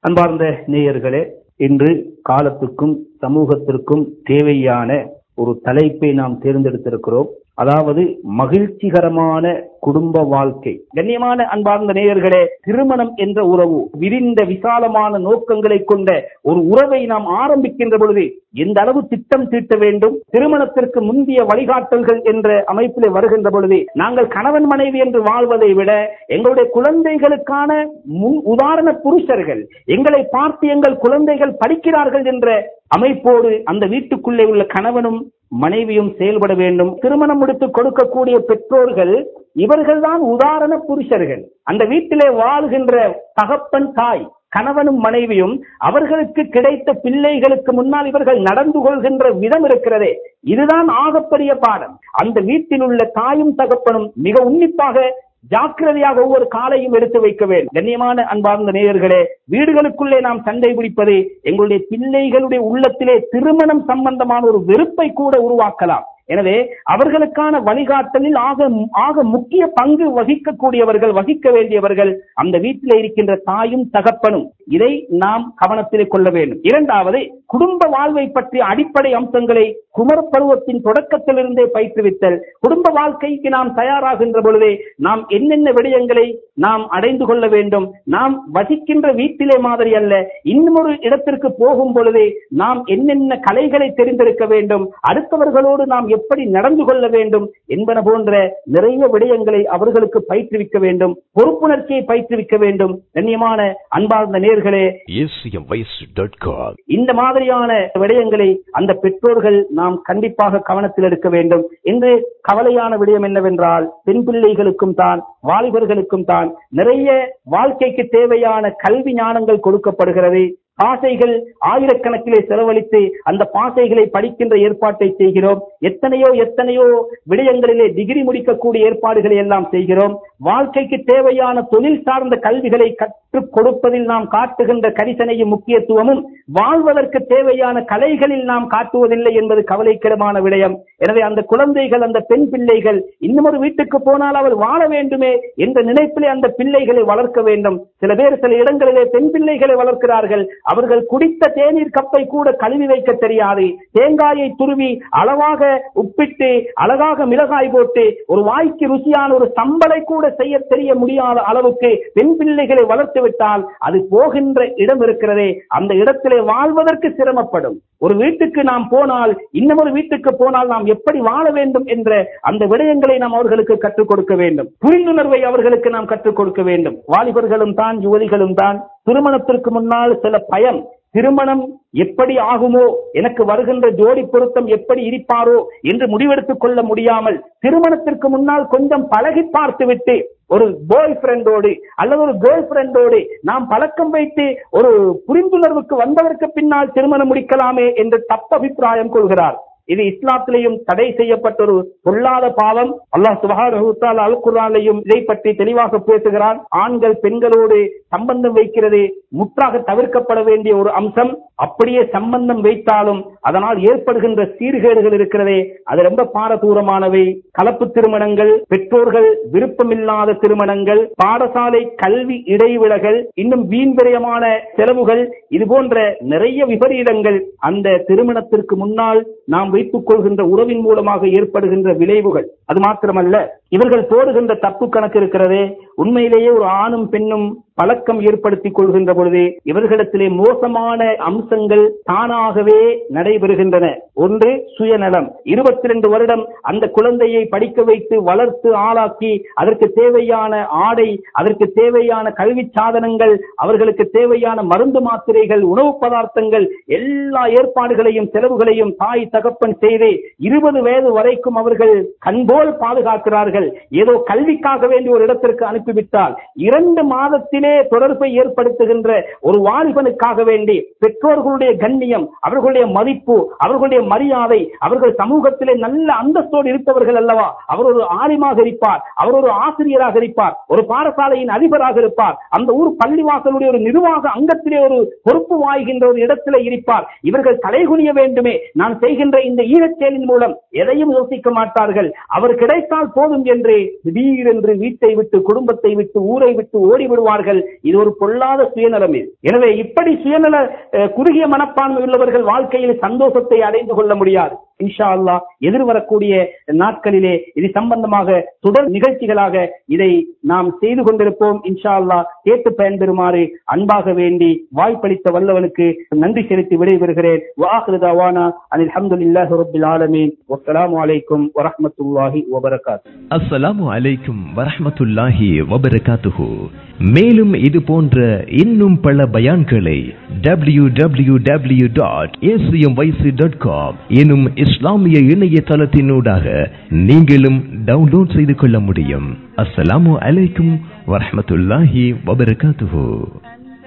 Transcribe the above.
அன்பார்ந்த நேயர்களே இன்று காலத்துக்கும் சமூகத்திற்கும் தேவையான ஒரு தலைப்பை நாம் தேர்ந்தெடுத்திருக்கிறோம் அதாவது மகிழ்ச்சிகரமான குடும்ப வாழ்க்கை கண்ணியமான அன்பார்ந்த நேயர்களே திருமணம் என்ற உறவு விரிந்த விசாலமான நோக்கங்களை கொண்ட ஒரு உறவை நாம் ஆரம்பிக்கின்ற பொழுது எந்த அளவு திட்டம் தீட்ட வேண்டும் திருமணத்திற்கு முந்தைய வழிகாட்டல்கள் என்ற அமைப்பிலே வருகின்ற பொழுது நாங்கள் கணவன் மனைவி என்று வாழ்வதை விட எங்களுடைய குழந்தைகளுக்கான முன் உதாரண புருஷர்கள் எங்களை பார்த்து எங்கள் குழந்தைகள் படிக்கிறார்கள் என்ற அமைப்போடு அந்த வீட்டுக்குள்ளே உள்ள கணவனும் மனைவியும் செயல்பட வேண்டும் திருமணம் முடித்து கொடுக்கக்கூடிய பெற்றோர்கள் இவர்கள்தான் உதாரண புருஷர்கள் அந்த வீட்டிலே வாழ்கின்ற தகப்பன் தாய் கணவனும் மனைவியும் அவர்களுக்கு கிடைத்த பிள்ளைகளுக்கு முன்னால் இவர்கள் நடந்து கொள்கின்ற விதம் இருக்கிறதே இதுதான் ஆகப்பெரிய பாடம் அந்த வீட்டில் உள்ள தாயும் தகப்பனும் மிக உன்னிப்பாக ஜாக்கிரதையாக ஒவ்வொரு காலையும் எடுத்து வைக்க வேண்டும் கண்ணியமான அன்பார்ந்த நேயர்களே வீடுகளுக்குள்ளே நாம் சண்டை பிடிப்பது எங்களுடைய பிள்ளைகளுடைய உள்ளத்திலே திருமணம் சம்பந்தமான ஒரு வெறுப்பை கூட உருவாக்கலாம் எனவே அவர்களுக்கான வழிகாட்டலில் ஆக ஆக முக்கிய பங்கு வகிக்கக்கூடியவர்கள் வகிக்க வேண்டியவர்கள் அந்த வீட்டில் இருக்கின்ற தாயும் தகப்பனும் இதை நாம் கவனத்திலே கொள்ள வேண்டும் இரண்டாவது குடும்ப வாழ்வை பற்றிய அடிப்படை அம்சங்களை குமர பருவத்தின் தொடக்கத்திலிருந்தே பயிற்றுவித்தல் குடும்ப வாழ்க்கைக்கு நாம் தயாராகின்ற பொழுதே நாம் என்னென்ன விடயங்களை நாம் அடைந்து கொள்ள வேண்டும் நாம் வசிக்கின்ற வீட்டிலே மாதிரி அல்ல இன்னும் ஒரு இடத்திற்கு போகும் பொழுதே நாம் என்னென்ன கலைகளை தெரிந்திருக்க வேண்டும் அடுத்தவர்களோடு நாம் எப்படி நடந்து கொள்ள வேண்டும் என்பன போன்ற நிறைய விடயங்களை அவர்களுக்கு பயிற்றுவிக்க வேண்டும் பொறுப்புணர்ச்சியை பயிற்றுவிக்க வேண்டும் கண்ணியமான அன்பார்ந்த நேர்களே acmvoice.com இந்த மாதிரியான விடயங்களை அந்த பெற்றோர்கள் நாம் கண்டிப்பாக கவனத்தில் எடுக்க வேண்டும் என்று கவலையான விடயம் என்னவென்றால் பெண் பிள்ளைகளுக்கும் தான் வாலிபர்களுக்கும் தான் நிறைய வாழ்க்கைக்கு தேவையான கல்வி ஞானங்கள் கொடுக்கப்படுகிறது பாசைகள் ஆயிரக்கணக்கிலே செலவழித்து அந்த பாசைகளை படிக்கின்ற ஏற்பாட்டை செய்கிறோம் எத்தனையோ எத்தனையோ விடயங்களிலே டிகிரி முடிக்கக்கூடிய ஏற்பாடுகளை எல்லாம் செய்கிறோம் வாழ்க்கைக்கு தேவையான தொழில் சார்ந்த கல்விகளை கற்றுக் கொடுப்பதில் நாம் காட்டுகின்ற கரிசனையும் முக்கியத்துவமும் வாழ்வதற்கு தேவையான கலைகளில் நாம் காட்டுவதில்லை என்பது கவலைக்கிடமான விடயம் எனவே அந்த குழந்தைகள் அந்த பெண் பிள்ளைகள் இன்னும் ஒரு வீட்டுக்கு போனால் அவர் வாழ வேண்டுமே என்ற நினைப்பிலே அந்த பிள்ளைகளை வளர்க்க வேண்டும் சில பேர் சில இடங்களிலே பெண் பிள்ளைகளை வளர்க்கிறார்கள் அவர்கள் குடித்த தேநீர் கப்பை கூட கழுவி வைக்க தெரியாது தேங்காயை துருவி அளவாக உப்பிட்டு அழகாக மிளகாய் போட்டு ஒரு வாய்க்கு ருசியான ஒரு சம்பளை கூட செய்ய தெரிய முடியாத அளவுக்கு பெண் பிள்ளைகளை வளர்த்து விட்டால் அது போகின்ற இடம் இருக்கிறதே அந்த இடத்திலே வாழ்வதற்கு சிரமப்படும் ஒரு வீட்டுக்கு நாம் போனால் இன்னும் ஒரு வீட்டுக்கு போனால் நாம் எப்படி வாழ வேண்டும் என்ற அந்த விடயங்களை நாம் அவர்களுக்கு கற்றுக் கொடுக்க வேண்டும் புரிந்துணர்வை அவர்களுக்கு நாம் கற்றுக் கொடுக்க வேண்டும் வாலிபர்களும் தான் யுவதிகளும் தான் திருமணத்திற்கு முன்னால் சில பயம் திருமணம் எப்படி ஆகுமோ எனக்கு வருகின்ற ஜோடி பொருத்தம் எப்படி இருப்பாரோ என்று முடிவெடுத்துக் கொள்ள முடியாமல் திருமணத்திற்கு முன்னால் கொஞ்சம் பழகி பார்த்துவிட்டு ஒரு பாய் ஃப்ரெண்டோடு அல்லது ஒரு கேர்ள் ஃப்ரெண்டோடு நாம் பழக்கம் வைத்து ஒரு புரிந்துணர்வுக்கு வந்ததற்கு பின்னால் திருமணம் முடிக்கலாமே என்று தப்பபிப்பிராயம் கொள்கிறார் இது இஸ்லாத்திலேயும் தடை செய்யப்பட்ட ஒரு பொல்லாத பாவம் அல்லாஹ் சுபஹானஹு அல் குர்ஆனிலையும் இதை பற்றி தெளிவாக பேசுகிறான் ஆண்கள் பெண்களோடு சம்பந்தம் வைக்கிறது முற்றாக தவிர்க்கப்பட வேண்டிய ஒரு அம்சம் அப்படியே சம்பந்தம் வைத்தாலும் அதனால் ஏற்படுகின்ற சீர்கேடுகள் இருக்கிறதே அது ரொம்ப பாரதூரமானவை கலப்பு திருமணங்கள் பெற்றோர்கள் விருப்பமில்லாத திருமணங்கள் பாடசாலை கல்வி இடைவிலகல் இன்னும் வீண் விரயமான செலவுகள் இது போன்ற நிறைய விபரீதங்கள் அந்த திருமணத்திற்கு முன்னால் நாம் வைத்துக் கொள்கின்ற உறவின் மூலமாக ஏற்படுகின்ற விளைவுகள் அது மாத்திரமல்ல இவர்கள் போடுகின்ற தப்பு கணக்கு இருக்கிறதே உண்மையிலேயே ஒரு ஆணும் பெண்ணும் பழக்கம் ஏற்படுத்திக் கொள்கின்ற பொழுது இவர்களிடத்திலே மோசமான அம்சங்கள் தானாகவே நடைபெறுகின்றன ஒன்று சுயநலம் இருபத்தி ரெண்டு வருடம் அந்த குழந்தையை படிக்க வைத்து வளர்த்து ஆளாக்கி அதற்கு தேவையான ஆடை அதற்கு தேவையான கல்வி சாதனங்கள் அவர்களுக்கு தேவையான மருந்து மாத்திரைகள் உணவு பதார்த்தங்கள் எல்லா ஏற்பாடுகளையும் செலவுகளையும் தாய் தகப்பன் செய்து இருபது வயது வரைக்கும் அவர்கள் கண்போல் பாதுகாக்கிறார்கள் ஏதோ கல்விக்காக வேண்டிய ஒரு இடத்திற்கு அனுப்பிவிட்டால் இரண்டு மாதத்திலே தொடர்பை ஏற்படுத்துகின்ற ஒரு வாலிபனுக்காக வேண்டி பெற்றோர்களுடைய கண்ணியம் அவர்களுடைய மதிப்பு அவர்களுடைய மரியாதை அவர்கள் சமூகத்திலே நல்ல அந்தஸ்தோடு இருப்பவர்கள் அல்லவா அவர் ஒரு ஆலிமாக இருப்பார் அவர் ஒரு ஆசிரியராக இருப்பார் ஒரு பாடசாலையின் அதிபராக இருப்பார் அந்த ஊர் பள்ளிவாசலுடைய ஒரு நிர்வாக அங்கத்திலே ஒரு பொறுப்பு வாய்கின்ற ஒரு இடத்திலே இருப்பார் இவர்கள் தலைகுனிய வேண்டுமே நான் செய்கின்ற இந்த ஈழச்செயலின் மூலம் எதையும் யோசிக்க மாட்டார்கள் அவர் கிடைத்தால் போதும் என்று திடீரென்று வீட்டை விட்டு குடும்பத்தை விட்டு ஊரை விட்டு ஓடி விடுவார்கள் இது ஒரு பொல்லாத சுயநலம் இது எனவே இப்படி சுயநல அஹ், குறுகிய மனப்பான்மை உள்ளவர்கள் வாழ்க்கையில் சந்தோஷத்தை அடைந்து கொள்ள முடியாது இன்ஷா அல்லாஹ் எதிர்வரக்கூடிய நாட்களிலே இது சம்பந்தமாக தொடர் நிகழ்ச்சிகளாக இதை நாம் செய்து கொண்டிருப்போம் இன்ஷா அல்லாஹ் கேட்டு பயன்பெறுமாறு அன்பாக வேண்டி வாய்ப்பளித்த வல்லவனுக்கு நன்றி செலுத்தி விடைபெறுகிறேன் வாஹிரு தவானா அனில் அல்ஹம்துலில்லாஹி ரப்பில் ஆலமீன் வஸ்ஸலாமு அலைக்கும் வரஹ்மத்துல்லாஹி வபரகாத்துஹு அஸ்ஸலாமு அலைக்கும் வரஹ்மத்துல்லாஹி வபரகாத்துஹு மேலும் இது போன்ற இன்னும் பல பயான்களை W W W dot dot com எனும் இஸ்லாமிய இணையதளத்தினூடாக நீங்களும் டவுன்லோட் செய்து கொள்ள முடியும் அஸ்ஸலாமு அலைக்கும் வரஹ்மத்துல்லாஹி வபரகாத்துஹு